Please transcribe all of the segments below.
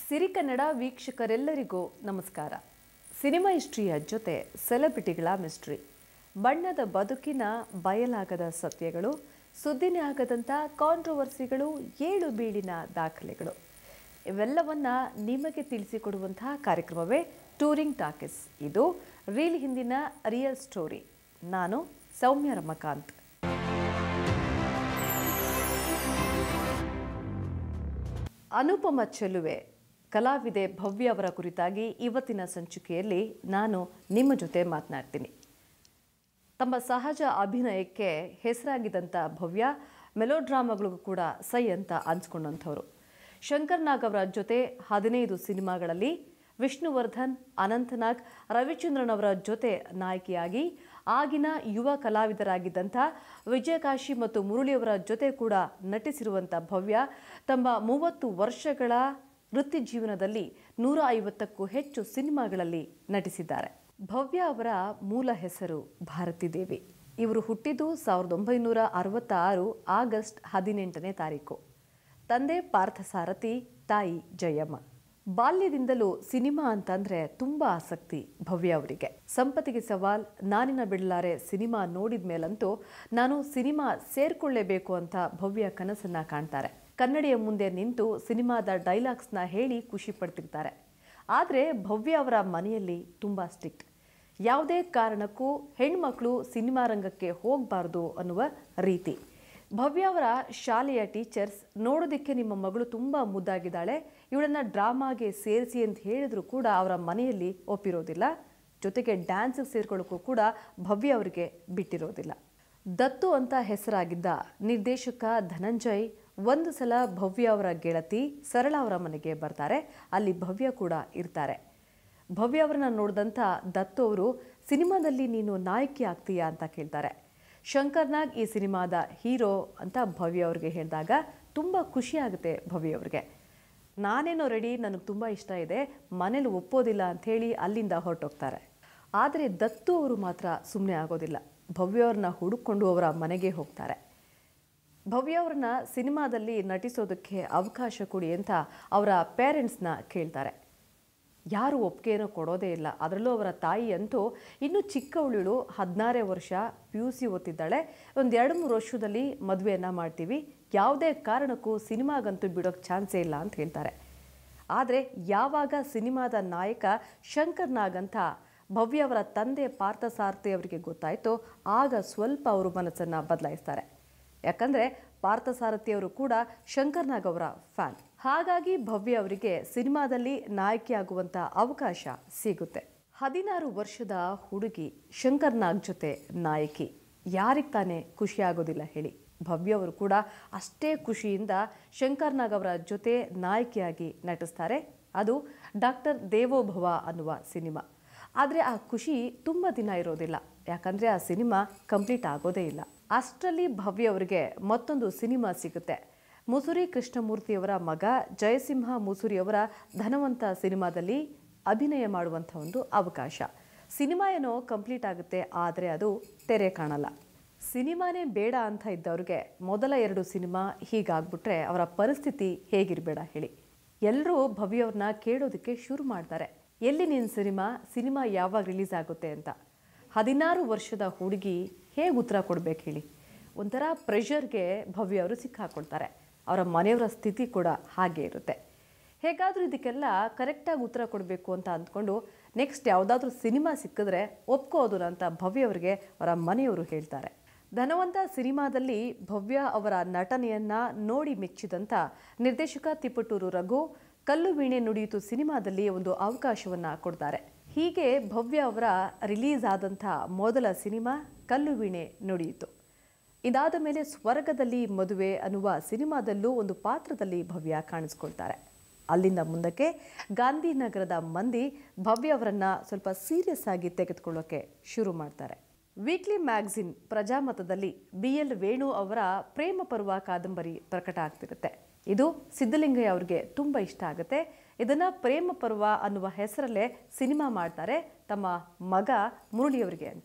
ಸಿರಿಕನ್ನಡ ವೀಕ್ಷಕರೆಲ್ಲರಿಗೂ ನಮಸ್ಕಾರ ಸಿನಿಮಾ ಹಿಸ್ಟ್ರಿಯ ಜೊತೆ ಸೆಲೆಬ್ರಿಟಿಗಳ ಮಿಸ್ಟ್ರಿ ಬಣ್ಣದ ಬದುಕಿನ ಬಯಲಾಗದ ಸತ್ಯಗಳು ಸುದ್ದಿನೇ ಆಗದಂಥ ಕಾಂಟ್ರವರ್ಸಿಗಳು ಏಳು ಬೀಳಿನ ದಾಖಲೆಗಳು ಇವೆಲ್ಲವನ್ನ ನಿಮಗೆ ತಿಳಿಸಿಕೊಡುವಂತಹ ಕಾರ್ಯಕ್ರಮವೇ ಟೂರಿಂಗ್ ಟಾಕಿಸ್ ಇದು ರೀಲ್ ಹಿಂದಿನ ರಿಯಲ್ ಸ್ಟೋರಿ ನಾನು ಸೌಮ್ಯ ರಮಕಾಂತ್ ಅನುಪಮ ಚೆಲುವೆ ಕಲಾವಿದೆ ಭವ್ಯ ಅವರ ಕುರಿತಾಗಿ ಇವತ್ತಿನ ಸಂಚಿಕೆಯಲ್ಲಿ ನಾನು ನಿಮ್ಮ ಜೊತೆ ಮಾತನಾಡ್ತೀನಿ ತಮ್ಮ ಸಹಜ ಅಭಿನಯಕ್ಕೆ ಹೆಸರಾಗಿದ್ದಂಥ ಭವ್ಯ ಮೆಲೋಡ್ರಾಮಾಗಳಿಗೂ ಕೂಡ ಸೈ ಅಂತ ಅನ್ಸ್ಕೊಂಡಂಥವ್ರು ಶಂಕರ್ ನಾಗ್ ಅವರ ಜೊತೆ ಹದಿನೈದು ಸಿನಿಮಾಗಳಲ್ಲಿ ವಿಷ್ಣುವರ್ಧನ್ ಅನಂತನಾಗ್ ರವಿಚಂದ್ರನ್ ಅವರ ಜೊತೆ ನಾಯಕಿಯಾಗಿ ಆಗಿನ ಯುವ ಕಲಾವಿದರಾಗಿದ್ದಂಥ ವಿಜಯಕಾಶಿ ಮತ್ತು ಮುರಳಿಯವರ ಜೊತೆ ಕೂಡ ನಟಿಸಿರುವಂಥ ಭವ್ಯ ತಮ್ಮ ಮೂವತ್ತು ವರ್ಷಗಳ ವೃತ್ತಿ ಜೀವನದಲ್ಲಿ ನೂರ ಐವತ್ತಕ್ಕೂ ಹೆಚ್ಚು ಸಿನಿಮಾಗಳಲ್ಲಿ ನಟಿಸಿದ್ದಾರೆ ಭವ್ಯ ಅವರ ಮೂಲ ಹೆಸರು ಭಾರತಿ ದೇವಿ ಇವರು ಹುಟ್ಟಿದ್ದು ಸಾವಿರದ ಒಂಬೈನೂರ ಅರವತ್ತ ಆರು ಆಗಸ್ಟ್ ಹದಿನೆಂಟನೇ ತಾರೀಕು ತಂದೆ ಪಾರ್ಥಸಾರಥಿ ತಾಯಿ ಜಯಮ್ಮ ಬಾಲ್ಯದಿಂದಲೂ ಸಿನಿಮಾ ಅಂತಂದ್ರೆ ತುಂಬಾ ಆಸಕ್ತಿ ಭವ್ಯ ಅವರಿಗೆ ಸಂಪತ್ತಿಗೆ ಸವಾಲ್ ನಾನಿನ ಬಿಡಲಾರೆ ಸಿನಿಮಾ ನೋಡಿದ ಮೇಲಂತೂ ನಾನು ಸಿನಿಮಾ ಸೇರ್ಕೊಳ್ಳೇಬೇಕು ಅಂತ ಭವ್ಯ ಕನಸನ್ನ ಕಾಣ್ತಾರೆ ಕನ್ನಡಿಯ ಮುಂದೆ ನಿಂತು ಸಿನಿಮಾದ ಡೈಲಾಗ್ಸ್ನ ಹೇಳಿ ಖುಷಿ ಪಡ್ತಿರ್ತಾರೆ ಆದರೆ ಭವ್ಯ ಅವರ ಮನೆಯಲ್ಲಿ ತುಂಬಾ ಸ್ಟ್ರಿಕ್ಟ್ ಯಾವುದೇ ಕಾರಣಕ್ಕೂ ಹೆಣ್ಮಕ್ಳು ಸಿನಿಮಾ ರಂಗಕ್ಕೆ ಹೋಗಬಾರ್ದು ಅನ್ನುವ ರೀತಿ ಭವ್ಯ ಅವರ ಶಾಲೆಯ ಟೀಚರ್ಸ್ ನೋಡೋದಕ್ಕೆ ನಿಮ್ಮ ಮಗಳು ತುಂಬ ಮುದ್ದಾಗಿದ್ದಾಳೆ ಇವಳನ್ನ ಡ್ರಾಮಾಗೆ ಸೇರಿಸಿ ಅಂತ ಹೇಳಿದ್ರು ಕೂಡ ಅವರ ಮನೆಯಲ್ಲಿ ಒಪ್ಪಿರೋದಿಲ್ಲ ಜೊತೆಗೆ ಡ್ಯಾನ್ಸಿಗೆ ಸೇರ್ಕೊಳ್ಳೋಕ್ಕೂ ಕೂಡ ಭವ್ಯ ಅವರಿಗೆ ಬಿಟ್ಟಿರೋದಿಲ್ಲ ದತ್ತು ಅಂತ ಹೆಸರಾಗಿದ್ದ ನಿರ್ದೇಶಕ ಧನಂಜಯ್ ಒಂದು ಸಲ ಭವ್ಯ ಅವರ ಗೆಳತಿ ಸರಳ ಅವರ ಮನೆಗೆ ಬರ್ತಾರೆ ಅಲ್ಲಿ ಭವ್ಯ ಕೂಡ ಇರ್ತಾರೆ ಭವ್ಯ ಅವರನ್ನ ನೋಡಿದಂಥ ದತ್ತು ಅವರು ಸಿನಿಮಾದಲ್ಲಿ ನೀನು ನಾಯಕಿ ಆಗ್ತೀಯಾ ಅಂತ ಕೇಳ್ತಾರೆ ಶಂಕರ್ ನಾಗ್ ಈ ಸಿನಿಮಾದ ಹೀರೋ ಅಂತ ಭವ್ಯ ಅವ್ರಿಗೆ ಹೇಳಿದಾಗ ತುಂಬ ಖುಷಿ ಆಗುತ್ತೆ ಭವ್ಯ ಅವ್ರಿಗೆ ನಾನೇನೋ ರೆಡಿ ನನಗೆ ತುಂಬ ಇಷ್ಟ ಇದೆ ಮನೇಲಿ ಒಪ್ಪೋದಿಲ್ಲ ಅಂಥೇಳಿ ಅಲ್ಲಿಂದ ಹೊರಟೋಗ್ತಾರೆ ಆದರೆ ದತ್ತು ಅವರು ಮಾತ್ರ ಸುಮ್ಮನೆ ಆಗೋದಿಲ್ಲ ಭವ್ಯ ಅವ್ರನ್ನ ಹುಡುಕೊಂಡು ಅವರ ಮನೆಗೆ ಹೋಗ್ತಾರೆ ಭವ್ಯ ಅವ್ರನ್ನ ಸಿನಿಮಾದಲ್ಲಿ ನಟಿಸೋದಕ್ಕೆ ಅವಕಾಶ ಕೊಡಿ ಅಂತ ಅವರ ಪೇರೆಂಟ್ಸ್ನ ಕೇಳ್ತಾರೆ ಯಾರು ಒಪ್ಪಿಗೆನೂ ಕೊಡೋದೇ ಇಲ್ಲ ಅದರಲ್ಲೂ ಅವರ ತಾಯಿ ಅಂತೂ ಇನ್ನೂ ಚಿಕ್ಕವಳು ಹದಿನಾರೇ ವರ್ಷ ಪಿ ಯು ಸಿ ಓದ್ತಿದ್ದಾಳೆ ಒಂದು ಎರಡು ಮೂರು ವರ್ಷದಲ್ಲಿ ಮದುವೆಯನ್ನು ಮಾಡ್ತೀವಿ ಯಾವುದೇ ಕಾರಣಕ್ಕೂ ಸಿನಿಮಾಗಂತೂ ಬಿಡೋಕ್ಕೆ ಚಾನ್ಸೇ ಇಲ್ಲ ಅಂತ ಹೇಳ್ತಾರೆ ಆದರೆ ಯಾವಾಗ ಸಿನಿಮಾದ ನಾಯಕ ಶಂಕರ್ ನಾಗ್ ಅಂತ ಭವ್ಯ ಅವರ ತಂದೆ ಪಾರ್ಥಸಾರಥಿ ಅವರಿಗೆ ಗೊತ್ತಾಯಿತೋ ಆಗ ಸ್ವಲ್ಪ ಅವರು ಮನಸ್ಸನ್ನು ಬದಲಾಯಿಸ್ತಾರೆ ಯಾಕಂದರೆ ಪಾರ್ಥಸಾರಥಿ ಅವರು ಕೂಡ ಶಂಕರ್ ನಾಗ್ ಅವರ ಫ್ಯಾನ್ ಹಾಗಾಗಿ ಭವ್ಯ ಅವರಿಗೆ ಸಿನಿಮಾದಲ್ಲಿ ನಾಯಕಿಯಾಗುವಂಥ ಅವಕಾಶ ಸಿಗುತ್ತೆ ಹದಿನಾರು ವರ್ಷದ ಹುಡುಗಿ ಶಂಕರ್ ನಾಗ್ ಜೊತೆ ನಾಯಕಿ ಯಾರಿಗೆ ತಾನೇ ಖುಷಿ ಆಗೋದಿಲ್ಲ ಹೇಳಿ ಭವ್ಯ ಅವರು ಕೂಡ ಅಷ್ಟೇ ಖುಷಿಯಿಂದ ಶಂಕರ್ ನಾಗ್ ಅವರ ಜೊತೆ ನಾಯಕಿಯಾಗಿ ನಟಿಸ್ತಾರೆ ಅದು ಡಾಕ್ಟರ್ ದೇವೋಭವ ಅನ್ನುವ ಸಿನಿಮಾ ಆದರೆ ಆ ಖುಷಿ ತುಂಬ ದಿನ ಇರೋದಿಲ್ಲ ಯಾಕಂದರೆ ಆ ಸಿನಿಮಾ ಕಂಪ್ಲೀಟ್ ಆಗೋದೇ ಇಲ್ಲ ಅಷ್ಟರಲ್ಲಿ ಭವ್ಯ ಅವರಿಗೆ ಮತ್ತೊಂದು ಸಿನಿಮಾ ಸಿಗುತ್ತೆ ಮುಸುರಿ ಕೃಷ್ಣಮೂರ್ತಿಯವರ ಮಗ ಜಯಸಿಂಹ ಮುಸುರಿಯವರ ಧನವಂತ ಸಿನಿಮಾದಲ್ಲಿ ಅಭಿನಯ ಮಾಡುವಂಥ ಒಂದು ಅವಕಾಶ ಸಿನಿಮಾ ಏನೋ ಕಂಪ್ಲೀಟ್ ಆಗುತ್ತೆ ಆದರೆ ಅದು ತೆರೆ ಕಾಣಲ್ಲ ಸಿನಿಮಾನೇ ಬೇಡ ಅಂತ ಇದ್ದವ್ರಿಗೆ ಮೊದಲ ಎರಡು ಸಿನಿಮಾ ಹೀಗಾಗ್ಬಿಟ್ರೆ ಅವರ ಪರಿಸ್ಥಿತಿ ಹೇಗಿರಬೇಡ ಹೇಳಿ ಎಲ್ಲರೂ ಭವ್ಯವ್ರನ್ನ ಕೇಳೋದಕ್ಕೆ ಶುರು ಮಾಡ್ತಾರೆ ಎಲ್ಲಿ ನಿನ್ನ ಸಿನಿಮಾ ಸಿನಿಮಾ ಯಾವಾಗ ರಿಲೀಸ್ ಆಗುತ್ತೆ ಅಂತ ಹದಿನಾರು ವರ್ಷದ ಹುಡುಗಿ ಹೇಗೆ ಉತ್ತರ ಕೊಡ್ಬೇಕು ಹೇಳಿ ಒಂಥರ ಪ್ರೆಷರ್ಗೆ ಭವ್ಯ ಅವರು ಸಿಕ್ಕಾಕೊಳ್ತಾರೆ ಅವರ ಮನೆಯವರ ಸ್ಥಿತಿ ಕೂಡ ಹಾಗೆ ಇರುತ್ತೆ ಹೇಗಾದರೂ ಇದಕ್ಕೆಲ್ಲ ಕರೆಕ್ಟಾಗಿ ಉತ್ತರ ಕೊಡಬೇಕು ಅಂತ ಅಂದ್ಕೊಂಡು ನೆಕ್ಸ್ಟ್ ಯಾವುದಾದ್ರೂ ಸಿನಿಮಾ ಸಿಕ್ಕಿದ್ರೆ ಒಪ್ಕೋದು ಅಂತ ಭವ್ಯ ಅವರಿಗೆ ಅವರ ಮನೆಯವರು ಹೇಳ್ತಾರೆ ಧನವಂತ ಸಿನಿಮಾದಲ್ಲಿ ಭವ್ಯ ಅವರ ನಟನೆಯನ್ನ ನೋಡಿ ಮೆಚ್ಚಿದಂಥ ನಿರ್ದೇಶಕ ತಿಪ್ಪಟೂರು ರಘು ಕಲ್ಲು ವೀಣೆ ನುಡಿಯಿತು ಸಿನಿಮಾದಲ್ಲಿ ಒಂದು ಅವಕಾಶವನ್ನ ಕೊಡ್ತಾರೆ ಹೀಗೆ ಭವ್ಯ ಅವರ ರಿಲೀಸ್ ಆದಂಥ ಮೊದಲ ಸಿನಿಮಾ ಕಲ್ಲು ವೀಣೆ ನುಡಿಯಿತು ಇದಾದ ಮೇಲೆ ಸ್ವರ್ಗದಲ್ಲಿ ಮದುವೆ ಅನ್ನುವ ಸಿನಿಮಾದಲ್ಲೂ ಒಂದು ಪಾತ್ರದಲ್ಲಿ ಭವ್ಯ ಕಾಣಿಸ್ಕೊಳ್ತಾರೆ ಅಲ್ಲಿಂದ ಮುಂದಕ್ಕೆ ಗಾಂಧಿನಗರದ ಮಂದಿ ಭವ್ಯ ಅವರನ್ನ ಸ್ವಲ್ಪ ಸೀರಿಯಸ್ ಆಗಿ ತೆಗೆದುಕೊಳ್ಳೋಕೆ ಶುರು ಮಾಡ್ತಾರೆ ವೀಕ್ಲಿ ಮ್ಯಾಗಝಿನ್ ಪ್ರಜಾಮತದಲ್ಲಿ ಬಿ ಎಲ್ ವೇಣು ಅವರ ಪ್ರೇಮ ಪರ್ವ ಕಾದಂಬರಿ ಪ್ರಕಟ ಆಗ್ತಿರುತ್ತೆ ಇದು ಸಿದ್ದಲಿಂಗಯ್ಯ ಅವ್ರಿಗೆ ತುಂಬ ಇಷ್ಟ ಆಗುತ್ತೆ ಇದನ್ನ ಪ್ರೇಮ ಪರ್ವ ಅನ್ನುವ ಹೆಸರಲ್ಲೇ ಸಿನಿಮಾ ಮಾಡ್ತಾರೆ ತಮ್ಮ ಮಗ ಮುರಳಿಯವರಿಗೆ ಅಂತ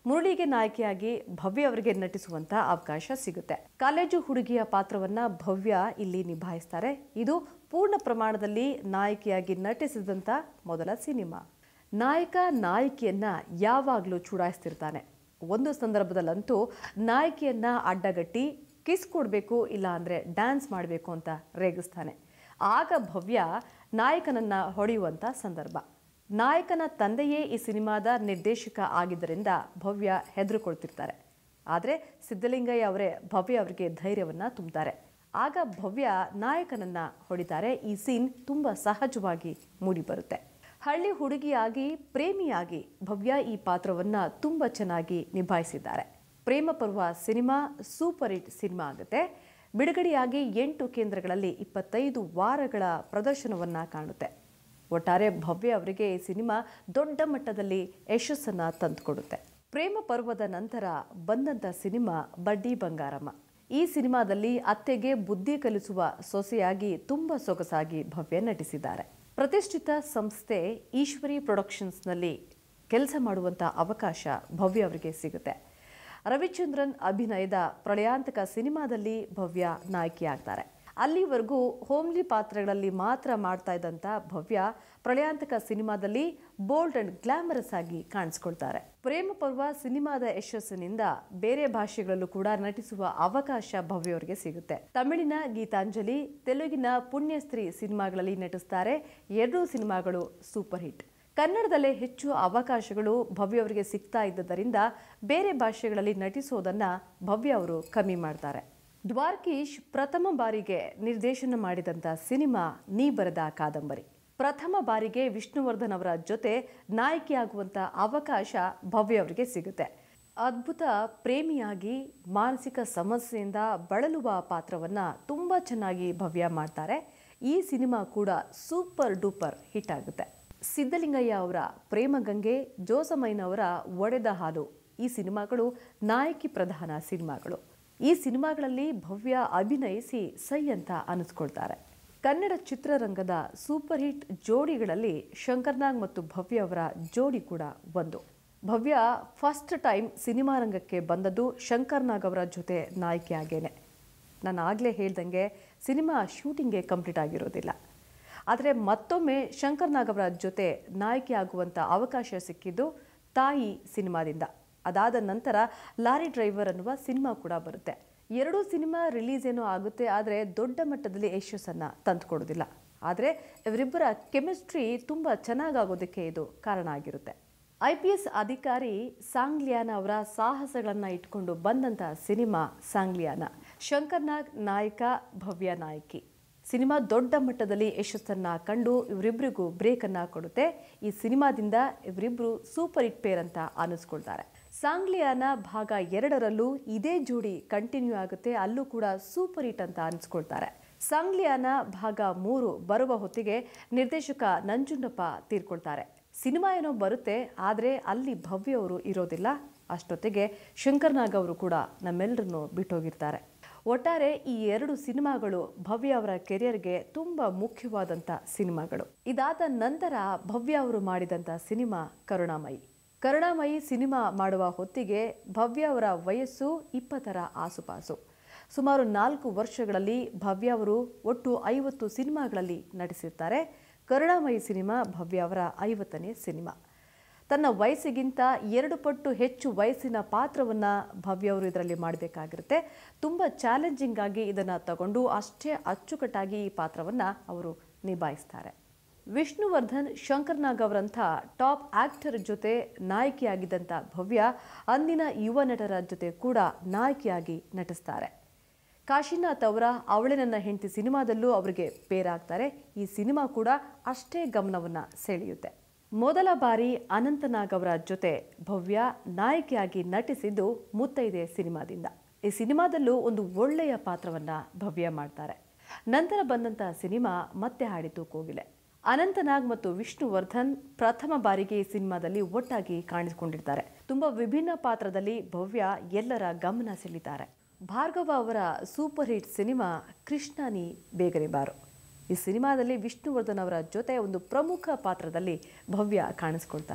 ಮುರಳಿಗೆ ನಾಯಕಿಯಾಗಿ ಭವ್ಯ ಅವರಿಗೆ ನಟಿಸುವಂತ ಅವಕಾಶ ಸಿಗುತ್ತೆ ಕಾಲೇಜು ಹುಡುಗಿಯ ಪಾತ್ರವನ್ನ ಭವ್ಯ ಇಲ್ಲಿ ನಿಭಾಯಿಸ್ತಾರೆ ಇದು ಪೂರ್ಣ ಪ್ರಮಾಣದಲ್ಲಿ ನಾಯಕಿಯಾಗಿ ನಟಿಸಿದಂತ ಮೊದಲ ಸಿನಿಮಾ ನಾಯಕ ನಾಯಕಿಯನ್ನ ಯಾವಾಗಲೂ ಚುಡಾಯಿಸ್ತಿರ್ತಾನೆ ಒಂದು ಸಂದರ್ಭದಲ್ಲಂತೂ ನಾಯಕಿಯನ್ನ ಅಡ್ಡಗಟ್ಟಿ ಕಿಸ್ ಕೊಡಬೇಕು ಇಲ್ಲ ಅಂದರೆ ಡ್ಯಾನ್ಸ್ ಮಾಡಬೇಕು ಅಂತ ರೇಗಿಸ್ತಾನೆ ಆಗ ಭವ್ಯ ನಾಯಕನನ್ನ ಹೊಡೆಯುವಂಥ ಸಂದರ್ಭ ನಾಯಕನ ತಂದೆಯೇ ಈ ಸಿನಿಮಾದ ನಿರ್ದೇಶಕ ಆಗಿದ್ದರಿಂದ ಭವ್ಯ ಹೆದರುಕೊಳ್ತಿರ್ತಾರೆ ಆದರೆ ಸಿದ್ದಲಿಂಗಯ್ಯ ಅವರೇ ಭವ್ಯ ಅವರಿಗೆ ಧೈರ್ಯವನ್ನ ತುಂಬುತ್ತಾರೆ ಆಗ ಭವ್ಯ ನಾಯಕನನ್ನ ಹೊಡಿತಾರೆ ಈ ಸೀನ್ ತುಂಬ ಸಹಜವಾಗಿ ಮೂಡಿಬರುತ್ತೆ ಹಳ್ಳಿ ಹುಡುಗಿಯಾಗಿ ಪ್ರೇಮಿಯಾಗಿ ಭವ್ಯ ಈ ಪಾತ್ರವನ್ನ ತುಂಬ ಚೆನ್ನಾಗಿ ನಿಭಾಯಿಸಿದ್ದಾರೆ ಪ್ರೇಮ ಪರ್ವ ಸಿನಿಮಾ ಸೂಪರ್ ಹಿಟ್ ಸಿನಿಮಾ ಆಗುತ್ತೆ ಬಿಡುಗಡೆಯಾಗಿ ಎಂಟು ಕೇಂದ್ರಗಳಲ್ಲಿ ಇಪ್ಪತ್ತೈದು ವಾರಗಳ ಪ್ರದರ್ಶನವನ್ನ ಕಾಣುತ್ತೆ ಒಟ್ಟಾರೆ ಭವ್ಯ ಅವರಿಗೆ ಈ ಸಿನಿಮಾ ದೊಡ್ಡ ಮಟ್ಟದಲ್ಲಿ ಯಶಸ್ಸನ್ನ ತಂದುಕೊಡುತ್ತೆ ಪ್ರೇಮ ಪರ್ವದ ನಂತರ ಬಂದಂಥ ಸಿನಿಮಾ ಬಡ್ಡಿ ಬಂಗಾರಮ್ಮ ಈ ಸಿನಿಮಾದಲ್ಲಿ ಅತ್ತೆಗೆ ಬುದ್ಧಿ ಕಲಿಸುವ ಸೊಸೆಯಾಗಿ ತುಂಬ ಸೊಗಸಾಗಿ ಭವ್ಯ ನಟಿಸಿದ್ದಾರೆ ಪ್ರತಿಷ್ಠಿತ ಸಂಸ್ಥೆ ಈಶ್ವರಿ ಪ್ರೊಡಕ್ಷನ್ಸ್ನಲ್ಲಿ ಕೆಲಸ ಮಾಡುವಂಥ ಅವಕಾಶ ಭವ್ಯ ಅವರಿಗೆ ಸಿಗುತ್ತೆ ರವಿಚಂದ್ರನ್ ಅಭಿನಯದ ಪ್ರಳಯಾಂತಕ ಸಿನಿಮಾದಲ್ಲಿ ಭವ್ಯ ನಾಯಕಿಯಾಗ್ತಾರೆ ಅಲ್ಲಿವರೆಗೂ ಹೋಮ್ಲಿ ಪಾತ್ರಗಳಲ್ಲಿ ಮಾತ್ರ ಮಾಡ್ತಾ ಇದ್ದಂಥ ಭವ್ಯ ಪ್ರಳಯಾಂತಕ ಸಿನಿಮಾದಲ್ಲಿ ಬೋಲ್ಡ್ ಅಂಡ್ ಗ್ಲಾಮರಸ್ ಆಗಿ ಕಾಣಿಸ್ಕೊಳ್ತಾರೆ ಪ್ರೇಮ ಪರ್ವ ಸಿನಿಮಾದ ಯಶಸ್ಸಿನಿಂದ ಬೇರೆ ಭಾಷೆಗಳಲ್ಲೂ ಕೂಡ ನಟಿಸುವ ಅವಕಾಶ ಭವ್ಯ ಅವರಿಗೆ ಸಿಗುತ್ತೆ ತಮಿಳಿನ ಗೀತಾಂಜಲಿ ತೆಲುಗಿನ ಪುಣ್ಯಸ್ತ್ರೀ ಸಿನಿಮಾಗಳಲ್ಲಿ ನಟಿಸ್ತಾರೆ ಎರಡೂ ಸಿನಿಮಾಗಳು ಸೂಪರ್ ಹಿಟ್ ಕನ್ನಡದಲ್ಲೇ ಹೆಚ್ಚು ಅವಕಾಶಗಳು ಭವ್ಯ ಅವರಿಗೆ ಸಿಗ್ತಾ ಇದ್ದದರಿಂದ ಬೇರೆ ಭಾಷೆಗಳಲ್ಲಿ ನಟಿಸೋದನ್ನ ಭವ್ಯ ಅವರು ಕಮ್ಮಿ ಮಾಡ್ತಾರೆ ದ್ವಾರ್ಕೀಶ್ ಪ್ರಥಮ ಬಾರಿಗೆ ನಿರ್ದೇಶನ ಮಾಡಿದಂಥ ಸಿನಿಮಾ ನೀ ಬರೆದ ಕಾದಂಬರಿ ಪ್ರಥಮ ಬಾರಿಗೆ ವಿಷ್ಣುವರ್ಧನ್ ಅವರ ಜೊತೆ ನಾಯಕಿಯಾಗುವಂಥ ಅವಕಾಶ ಭವ್ಯ ಅವರಿಗೆ ಸಿಗುತ್ತೆ ಅದ್ಭುತ ಪ್ರೇಮಿಯಾಗಿ ಮಾನಸಿಕ ಸಮಸ್ಯೆಯಿಂದ ಬಳಲುವ ಪಾತ್ರವನ್ನ ತುಂಬ ಚೆನ್ನಾಗಿ ಭವ್ಯ ಮಾಡ್ತಾರೆ ಈ ಸಿನಿಮಾ ಕೂಡ ಸೂಪರ್ ಡೂಪರ್ ಹಿಟ್ ಆಗುತ್ತೆ ಸಿದ್ದಲಿಂಗಯ್ಯ ಅವರ ಪ್ರೇಮಗಂಗೆ ಜೋಸಮೈನವರ ಒಡೆದ ಹಾಲು ಈ ಸಿನಿಮಾಗಳು ನಾಯಕಿ ಪ್ರಧಾನ ಸಿನಿಮಾಗಳು ಈ ಸಿನಿಮಾಗಳಲ್ಲಿ ಭವ್ಯ ಅಭಿನಯಿಸಿ ಸೈ ಅಂತ ಅನಿಸ್ಕೊಳ್ತಾರೆ ಕನ್ನಡ ಚಿತ್ರರಂಗದ ಸೂಪರ್ ಹಿಟ್ ಜೋಡಿಗಳಲ್ಲಿ ಶಂಕರ್ನಾಗ್ ಮತ್ತು ಭವ್ಯ ಅವರ ಜೋಡಿ ಕೂಡ ಒಂದು ಭವ್ಯ ಫಸ್ಟ್ ಟೈಮ್ ಸಿನಿಮಾ ರಂಗಕ್ಕೆ ಬಂದದ್ದು ಶಂಕರ್ನಾಗ್ ಅವರ ಜೊತೆ ನಾಯಕಿಯಾಗೇನೆ ನಾನು ಆಗಲೇ ಹೇಳ್ದಂಗೆ ಸಿನಿಮಾ ಶೂಟಿಂಗ್ಗೆ ಕಂಪ್ಲೀಟ್ ಆಗಿರೋದಿಲ್ಲ ಆದರೆ ಮತ್ತೊಮ್ಮೆ ಶಂಕರ್ನಾಗ್ ಅವರ ಜೊತೆ ನಾಯಕಿ ಆಗುವಂಥ ಅವಕಾಶ ಸಿಕ್ಕಿದ್ದು ತಾಯಿ ಸಿನಿಮಾದಿಂದ ಅದಾದ ನಂತರ ಲಾರಿ ಡ್ರೈವರ್ ಅನ್ನುವ ಸಿನಿಮಾ ಕೂಡ ಬರುತ್ತೆ ಎರಡೂ ಸಿನಿಮಾ ರಿಲೀಸ್ ಏನೋ ಆಗುತ್ತೆ ಆದರೆ ದೊಡ್ಡ ಮಟ್ಟದಲ್ಲಿ ಯಶಸ್ಸನ್ನು ತಂದುಕೊಡೋದಿಲ್ಲ ಆದರೆ ಇವರಿಬ್ಬರ ಕೆಮಿಸ್ಟ್ರಿ ತುಂಬ ಚೆನ್ನಾಗಾಗೋದಕ್ಕೆ ಇದು ಕಾರಣ ಆಗಿರುತ್ತೆ ಐ ಪಿ ಎಸ್ ಅಧಿಕಾರಿ ಸಾಂಗ್ಲಿಯಾನ ಅವರ ಸಾಹಸಗಳನ್ನು ಇಟ್ಕೊಂಡು ಬಂದಂಥ ಸಿನಿಮಾ ಸಾಂಗ್ಲಿಯಾನ ಶಂಕರ್ನಾಗ್ ನಾಯಕ ಭವ್ಯ ನಾಯಕಿ ಸಿನಿಮಾ ದೊಡ್ಡ ಮಟ್ಟದಲ್ಲಿ ಯಶಸ್ಸನ್ನ ಕಂಡು ಇವರಿಬ್ಬರಿಗೂ ಬ್ರೇಕ್ ಅನ್ನ ಕೊಡುತ್ತೆ ಈ ಸಿನಿಮಾದಿಂದ ಇವರಿಬ್ರು ಸೂಪರ್ ಹಿಟ್ ಪೇರ್ ಅಂತ ಅನಿಸ್ಕೊಳ್ತಾರೆ ಸಾಂಗ್ಲಿಯಾನ ಭಾಗ ಎರಡರಲ್ಲೂ ಇದೇ ಜೋಡಿ ಕಂಟಿನ್ಯೂ ಆಗುತ್ತೆ ಅಲ್ಲೂ ಕೂಡ ಸೂಪರ್ ಹಿಟ್ ಅಂತ ಅನಿಸ್ಕೊಳ್ತಾರೆ ಸಾಂಗ್ಲಿಯಾನ ಭಾಗ ಮೂರು ಬರುವ ಹೊತ್ತಿಗೆ ನಿರ್ದೇಶಕ ನಂಜುಂಡಪ್ಪ ತೀರ್ಕೊಳ್ತಾರೆ ಸಿನಿಮಾ ಏನೋ ಬರುತ್ತೆ ಆದರೆ ಅಲ್ಲಿ ಭವ್ಯ ಅವರು ಇರೋದಿಲ್ಲ ಅಷ್ಟೊತ್ತಿಗೆ ಶಂಕರ್ನಾಗ್ ಅವರು ಕೂಡ ನಮ್ಮೆಲ್ಲರನ್ನು ಬಿಟ್ಟೋಗಿರ್ತಾರೆ ಒಟ್ಟಾರೆ ಈ ಎರಡು ಸಿನಿಮಾಗಳು ಭವ್ಯ ಅವರ ಕೆರಿಯರ್ಗೆ ತುಂಬ ಮುಖ್ಯವಾದಂಥ ಸಿನಿಮಾಗಳು ಇದಾದ ನಂತರ ಭವ್ಯ ಅವರು ಮಾಡಿದಂಥ ಸಿನಿಮಾ ಕರುಣಾಮಯಿ ಕರುಣಾಮಯಿ ಸಿನಿಮಾ ಮಾಡುವ ಹೊತ್ತಿಗೆ ಭವ್ಯ ಅವರ ವಯಸ್ಸು ಇಪ್ಪತ್ತರ ಆಸುಪಾಸು ಸುಮಾರು ನಾಲ್ಕು ವರ್ಷಗಳಲ್ಲಿ ಭವ್ಯ ಅವರು ಒಟ್ಟು ಐವತ್ತು ಸಿನಿಮಾಗಳಲ್ಲಿ ನಟಿಸಿರ್ತಾರೆ ಕರುಣಾಮಯಿ ಸಿನಿಮಾ ಭವ್ಯ ಅವರ ಐವತ್ತನೇ ಸಿನಿಮಾ ತನ್ನ ವಯಸ್ಸಿಗಿಂತ ಎರಡು ಪಟ್ಟು ಹೆಚ್ಚು ವಯಸ್ಸಿನ ಪಾತ್ರವನ್ನ ಭವ್ಯ ಅವರು ಇದರಲ್ಲಿ ಮಾಡಬೇಕಾಗಿರುತ್ತೆ ತುಂಬ ಚಾಲೆಂಜಿಂಗ್ ಆಗಿ ಇದನ್ನು ತಗೊಂಡು ಅಷ್ಟೇ ಅಚ್ಚುಕಟ್ಟಾಗಿ ಈ ಪಾತ್ರವನ್ನ ಅವರು ನಿಭಾಯಿಸ್ತಾರೆ ವಿಷ್ಣುವರ್ಧನ್ ಶಂಕರ್ನಾಗ್ ಅವರಂಥ ಟಾಪ್ ಆಕ್ಟರ್ ಜೊತೆ ನಾಯಕಿಯಾಗಿದ್ದಂಥ ಭವ್ಯ ಅಂದಿನ ಯುವ ನಟರ ಜೊತೆ ಕೂಡ ನಾಯಕಿಯಾಗಿ ನಟಿಸ್ತಾರೆ ಕಾಶಿನಾಥ್ ಅವರ ಅವಳೆ ನನ್ನ ಹೆಂಡತಿ ಸಿನಿಮಾದಲ್ಲೂ ಅವರಿಗೆ ಪೇರಾಗ್ತಾರೆ ಈ ಸಿನಿಮಾ ಕೂಡ ಅಷ್ಟೇ ಗಮನವನ್ನ ಸೆಳೆಯುತ್ತೆ ಮೊದಲ ಬಾರಿ ಅನಂತನಾಗ್ ಅವರ ಜೊತೆ ಭವ್ಯ ನಾಯಕಿಯಾಗಿ ನಟಿಸಿದ್ದು ಮುತ್ತೈದೆ ಸಿನಿಮಾದಿಂದ ಈ ಸಿನಿಮಾದಲ್ಲೂ ಒಂದು ಒಳ್ಳೆಯ ಪಾತ್ರವನ್ನ ಭವ್ಯ ಮಾಡ್ತಾರೆ ನಂತರ ಬಂದಂತಹ ಸಿನಿಮಾ ಮತ್ತೆ ಹಾಡಿತು ಕೋಗಿಲೆ ಅನಂತನಾಗ್ ಮತ್ತು ವಿಷ್ಣುವರ್ಧನ್ ಪ್ರಥಮ ಬಾರಿಗೆ ಈ ಸಿನಿಮಾದಲ್ಲಿ ಒಟ್ಟಾಗಿ ಕಾಣಿಸಿಕೊಂಡಿರ್ತಾರೆ ತುಂಬಾ ವಿಭಿನ್ನ ಪಾತ್ರದಲ್ಲಿ ಭವ್ಯ ಎಲ್ಲರ ಗಮನ ಸೆಳೀತಾರೆ ಭಾರ್ಗವ ಅವರ ಸೂಪರ್ ಹಿಟ್ ಸಿನಿಮಾ ಕೃಷ್ಣನಿ ಬೇಗನೆ ಬಾರು ಈ ಸಿನಿಮಾದಲ್ಲಿ ವಿಷ್ಣುವರ್ಧನ್ ಅವರ ಜೊತೆ ಒಂದು ಪ್ರಮುಖ ಪಾತ್ರದಲ್ಲಿ ಭವ್ಯ ಕಾಣಿಸ್ಕೊಳ್ತಾರೆ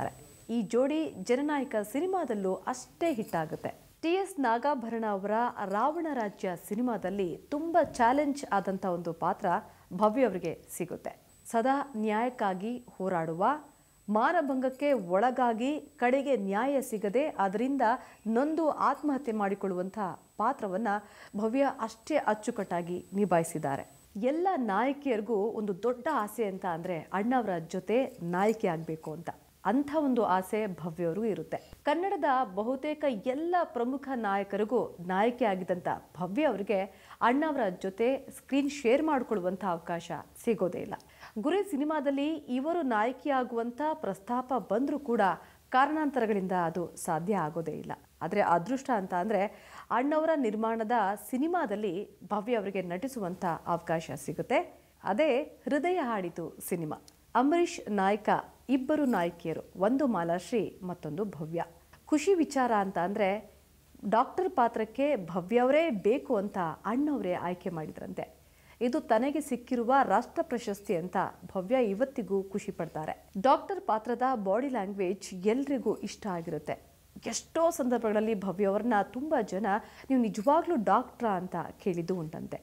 ಈ ಜೋಡಿ ಜನನಾಯಕ ಸಿನಿಮಾದಲ್ಲೂ ಅಷ್ಟೇ ಹಿಟ್ ಆಗುತ್ತೆ ಟಿ ಎಸ್ ನಾಗಾಭರಣ ಅವರ ರಾವಣ ರಾಜ್ಯ ಸಿನಿಮಾದಲ್ಲಿ ತುಂಬ ಚಾಲೆಂಜ್ ಆದಂಥ ಒಂದು ಪಾತ್ರ ಭವ್ಯ ಅವರಿಗೆ ಸಿಗುತ್ತೆ ಸದಾ ನ್ಯಾಯಕ್ಕಾಗಿ ಹೋರಾಡುವ ಮಾನಭಂಗಕ್ಕೆ ಒಳಗಾಗಿ ಕಡೆಗೆ ನ್ಯಾಯ ಸಿಗದೆ ಅದರಿಂದ ನೊಂದು ಆತ್ಮಹತ್ಯೆ ಮಾಡಿಕೊಳ್ಳುವಂಥ ಪಾತ್ರವನ್ನು ಭವ್ಯ ಅಷ್ಟೇ ಅಚ್ಚುಕಟ್ಟಾಗಿ ನಿಭಾಯಿಸಿದ್ದಾರೆ ಎಲ್ಲ ನಾಯಕಿಯರಿಗೂ ಒಂದು ದೊಡ್ಡ ಆಸೆ ಅಂತ ಅಂದರೆ ಅಣ್ಣವರ ಜೊತೆ ನಾಯಕಿ ಆಗಬೇಕು ಅಂತ ಅಂಥ ಒಂದು ಆಸೆ ಭವ್ಯವ್ರಿಗೂ ಇರುತ್ತೆ ಕನ್ನಡದ ಬಹುತೇಕ ಎಲ್ಲ ಪ್ರಮುಖ ನಾಯಕರಿಗೂ ನಾಯಕಿ ಆಗಿದ್ದಂಥ ಭವ್ಯ ಅವರಿಗೆ ಅಣ್ಣವರ ಜೊತೆ ಸ್ಕ್ರೀನ್ ಶೇರ್ ಮಾಡಿಕೊಳ್ಳುವಂಥ ಅವಕಾಶ ಸಿಗೋದೇ ಇಲ್ಲ ಗುರಿ ಸಿನಿಮಾದಲ್ಲಿ ಇವರು ನಾಯಕಿಯಾಗುವಂಥ ಪ್ರಸ್ತಾಪ ಬಂದರೂ ಕೂಡ ಕಾರಣಾಂತರಗಳಿಂದ ಅದು ಸಾಧ್ಯ ಆಗೋದೇ ಇಲ್ಲ ಆದರೆ ಅದೃಷ್ಟ ಅಂತ ಅಂದರೆ ಅಣ್ಣವರ ನಿರ್ಮಾಣದ ಸಿನಿಮಾದಲ್ಲಿ ಭವ್ಯ ಅವರಿಗೆ ನಟಿಸುವಂಥ ಅವಕಾಶ ಸಿಗುತ್ತೆ ಅದೇ ಹೃದಯ ಹಾಡಿತು ಸಿನಿಮಾ ಅಂಬರೀಷ್ ನಾಯಕ ಇಬ್ಬರು ನಾಯಕಿಯರು ಒಂದು ಮಾಲಾಶ್ರೀ ಮತ್ತೊಂದು ಭವ್ಯ ಖುಷಿ ವಿಚಾರ ಅಂತ ಅಂದರೆ ಡಾಕ್ಟರ್ ಪಾತ್ರಕ್ಕೆ ಭವ್ಯವರೇ ಬೇಕು ಅಂತ ಅಣ್ಣವರೇ ಆಯ್ಕೆ ಮಾಡಿದ್ರಂತೆ ಇದು ತನಗೆ ಸಿಕ್ಕಿರುವ ರಾಷ್ಟ್ರ ಪ್ರಶಸ್ತಿ ಅಂತ ಭವ್ಯ ಇವತ್ತಿಗೂ ಖುಷಿ ಪಡ್ತಾರೆ ಡಾಕ್ಟರ್ ಪಾತ್ರದ ಬಾಡಿ ಲ್ಯಾಂಗ್ವೇಜ್ ಎಲ್ರಿಗೂ ಇಷ್ಟ ಆಗಿರುತ್ತೆ ಎಷ್ಟೋ ಸಂದರ್ಭಗಳಲ್ಲಿ ಭವ್ಯವರನ್ನ ತುಂಬ ಜನ ನೀವು ನಿಜವಾಗ್ಲೂ ಡಾಕ್ಟ್ರಾ ಅಂತ ಕೇಳಿದ್ದು ಉಂಟಂತೆ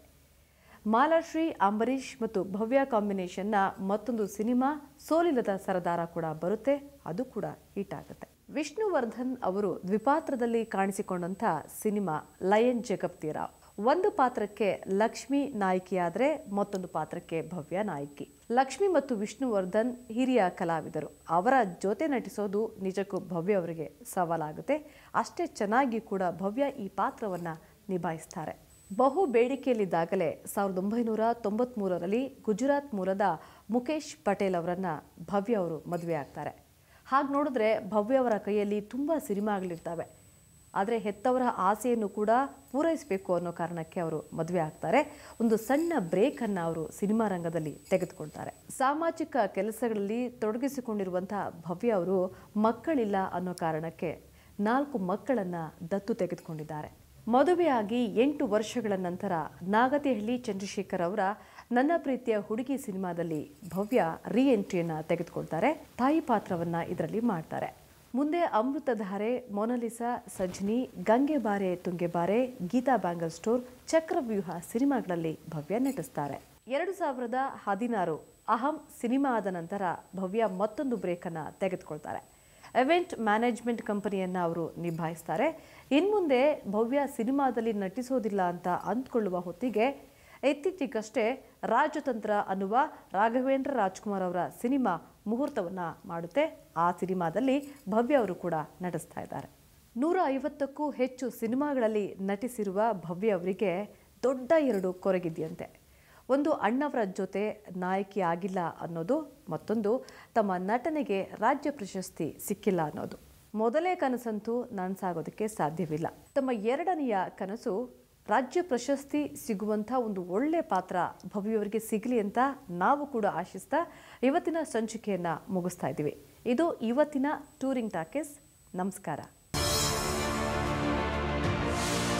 ಮಾಲಾಶ್ರೀ ಅಂಬರೀಷ್ ಮತ್ತು ಭವ್ಯ ಕಾಂಬಿನೇಷನ್ನ ಮತ್ತೊಂದು ಸಿನಿಮಾ ಸೋಲಿಲ್ಲದ ಸರದಾರ ಕೂಡ ಬರುತ್ತೆ ಅದು ಕೂಡ ಹಿಟ್ ಆಗುತ್ತೆ ವಿಷ್ಣುವರ್ಧನ್ ಅವರು ದ್ವಿಪಾತ್ರದಲ್ಲಿ ಕಾಣಿಸಿಕೊಂಡಂಥ ಸಿನಿಮಾ ಲಯನ್ ಜಗಪ್ತಿರಾವ್ ಒಂದು ಪಾತ್ರಕ್ಕೆ ಲಕ್ಷ್ಮಿ ನಾಯಕಿಯಾದರೆ ಮತ್ತೊಂದು ಪಾತ್ರಕ್ಕೆ ಭವ್ಯ ನಾಯಕಿ ಲಕ್ಷ್ಮಿ ಮತ್ತು ವಿಷ್ಣುವರ್ಧನ್ ಹಿರಿಯ ಕಲಾವಿದರು ಅವರ ಜೊತೆ ನಟಿಸೋದು ನಿಜಕ್ಕೂ ಭವ್ಯ ಅವರಿಗೆ ಸವಾಲಾಗುತ್ತೆ ಅಷ್ಟೇ ಚೆನ್ನಾಗಿ ಕೂಡ ಭವ್ಯ ಈ ಪಾತ್ರವನ್ನು ನಿಭಾಯಿಸ್ತಾರೆ ಬಹು ಬೇಡಿಕೆಯಲ್ಲಿದ್ದಾಗಲೇ ಸಾವಿರದ ಒಂಬೈನೂರ ತೊಂಬತ್ಮೂರರಲ್ಲಿ ಗುಜರಾತ್ ಮೂಲದ ಮುಖೇಶ್ ಪಟೇಲ್ ಅವರನ್ನ ಭವ್ಯ ಅವರು ಮದುವೆ ಆಗ್ತಾರೆ ಹಾಗೆ ನೋಡಿದ್ರೆ ಭವ್ಯ ಅವರ ಕೈಯಲ್ಲಿ ತುಂಬ ಸಿನಿಮಾಗಳಿರ್ತವೆ ಆದರೆ ಹೆತ್ತವರ ಆಸೆಯನ್ನು ಕೂಡ ಪೂರೈಸಬೇಕು ಅನ್ನೋ ಕಾರಣಕ್ಕೆ ಅವರು ಮದುವೆ ಆಗ್ತಾರೆ ಒಂದು ಸಣ್ಣ ಬ್ರೇಕನ್ನು ಅವರು ಸಿನಿಮಾ ರಂಗದಲ್ಲಿ ತೆಗೆದುಕೊಳ್ತಾರೆ ಸಾಮಾಜಿಕ ಕೆಲಸಗಳಲ್ಲಿ ತೊಡಗಿಸಿಕೊಂಡಿರುವಂತಹ ಭವ್ಯ ಅವರು ಮಕ್ಕಳಿಲ್ಲ ಅನ್ನೋ ಕಾರಣಕ್ಕೆ ನಾಲ್ಕು ಮಕ್ಕಳನ್ನು ದತ್ತು ತೆಗೆದುಕೊಂಡಿದ್ದಾರೆ ಮದುವೆಯಾಗಿ ಎಂಟು ವರ್ಷಗಳ ನಂತರ ನಾಗತಿಹಳ್ಳಿ ಚಂದ್ರಶೇಖರ್ ಅವರ ನನ್ನ ಪ್ರೀತಿಯ ಹುಡುಗಿ ಸಿನಿಮಾದಲ್ಲಿ ಭವ್ಯ ರೀ ಎಂಟ್ರಿಯನ್ನು ತೆಗೆದುಕೊಳ್ತಾರೆ ತಾಯಿ ಪಾತ್ರವನ್ನ ಇದರಲ್ಲಿ ಮಾಡ್ತಾರೆ ಮುಂದೆ ಅಮೃತಧಾರೆ ಮೊನಲಿಸಾ ಸಜ್ನಿ ಗಂಗೆ ಬಾರೆ ತುಂಗೆ ಬಾರೆ ಗೀತಾ ಬ್ಯಾಂಗಲ್ ಸ್ಟೋರ್ ಚಕ್ರವ್ಯೂಹ ಸಿನಿಮಾಗಳಲ್ಲಿ ಭವ್ಯ ನಟಿಸ್ತಾರೆ ಎರಡು ಸಾವಿರದ ಹದಿನಾರು ಅಹಂ ಸಿನಿಮಾ ಆದ ನಂತರ ಭವ್ಯ ಮತ್ತೊಂದು ಬ್ರೇಕನ್ನು ತೆಗೆದುಕೊಳ್ತಾರೆ ಇವೆಂಟ್ ಮ್ಯಾನೇಜ್ಮೆಂಟ್ ಕಂಪನಿಯನ್ನು ಅವರು ನಿಭಾಯಿಸ್ತಾರೆ ಇನ್ಮುಂದೆ ಭವ್ಯ ಸಿನಿಮಾದಲ್ಲಿ ನಟಿಸೋದಿಲ್ಲ ಅಂತ ಅಂದ್ಕೊಳ್ಳುವ ಹೊತ್ತಿಗೆ ಇತ್ತೀಚೆಗಷ್ಟೇ ರಾಜತಂತ್ರ ಅನ್ನುವ ರಾಘವೇಂದ್ರ ರಾಜ್ಕುಮಾರ್ ಅವರ ಸಿನಿಮಾ ಮುಹೂರ್ತವನ್ನು ಮಾಡುತ್ತೆ ಆ ಸಿನಿಮಾದಲ್ಲಿ ಭವ್ಯ ಅವರು ಕೂಡ ನಟಿಸ್ತಾ ಇದ್ದಾರೆ ನೂರ ಐವತ್ತಕ್ಕೂ ಹೆಚ್ಚು ಸಿನಿಮಾಗಳಲ್ಲಿ ನಟಿಸಿರುವ ಭವ್ಯ ಅವರಿಗೆ ದೊಡ್ಡ ಎರಡು ಕೊರಗಿದೆಯಂತೆ ಒಂದು ಅಣ್ಣವರ ಜೊತೆ ನಾಯಕಿ ಆಗಿಲ್ಲ ಅನ್ನೋದು ಮತ್ತೊಂದು ತಮ್ಮ ನಟನೆಗೆ ರಾಜ್ಯ ಪ್ರಶಸ್ತಿ ಸಿಕ್ಕಿಲ್ಲ ಅನ್ನೋದು ಮೊದಲೇ ಕನಸಂತೂ ನನಸಾಗೋದಕ್ಕೆ ಸಾಧ್ಯವಿಲ್ಲ ತಮ್ಮ ಎರಡನೆಯ ಕನಸು ರಾಜ್ಯ ಪ್ರಶಸ್ತಿ ಸಿಗುವಂಥ ಒಂದು ಒಳ್ಳೆ ಪಾತ್ರ ಭವ್ಯವರಿಗೆ ಸಿಗಲಿ ಅಂತ ನಾವು ಕೂಡ ಆಶಿಸ್ತಾ ಇವತ್ತಿನ ಸಂಚಿಕೆಯನ್ನು ಮುಗಿಸ್ತಾ ಇದ್ದೀವಿ ಇದು ಇವತ್ತಿನ ಟೂರಿಂಗ್ ಟಾಕೀಸ್ ನಮಸ್ಕಾರ